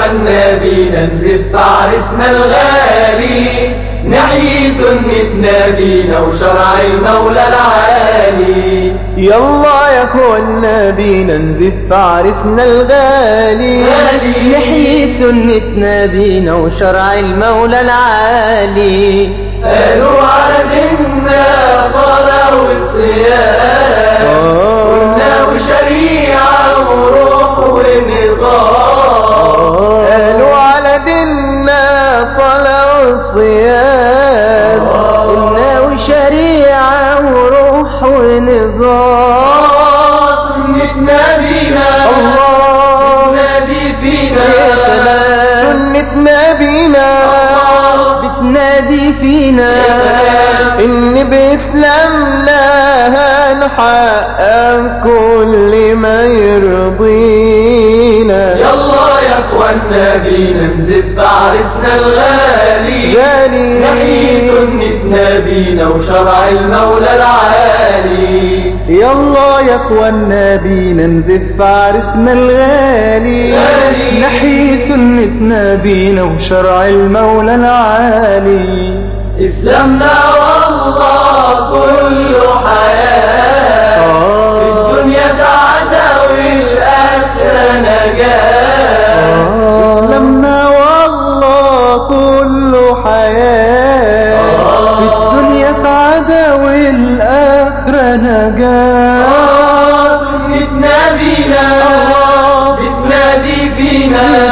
النبي ننزف عرسنا الغالي نحيي سنة نبينا وشرع المولى العالي يلا يا اخوانا بينا نزف عرسنا الغالي غالي. نحيي سنة نبينا وشرع المولى العالي قالوا على ديننا صلاة والصيام آه. قلنا وشريعة وروح ونظام قالوا على ديننا صلاة والصيام قلنا وشريعة وروح ونظام سنة نبينا الله نادي فينا يا سلام سنة نبينا بتنادي فينا يا سلام. إن بإسلامنا هنحقق كل ما يرضينا يلا يا اخوانا بينا نزف عرسنا الغالي غالي. نحيي سنة نبينا وشرع المولى العالي يلا يا اخوانا بينا نزف عرسنا الغالي غالي. نحيي سنة نبينا وشرع المولى العالي اسلامنا والله كله حياة آه. الدنيا سعادة والآخرة نجاة اسلامنا والله كله حياة آه. في الدنيا سعادة والآخرة نجاة آه، سنة نبينا الله. بتنادي فينا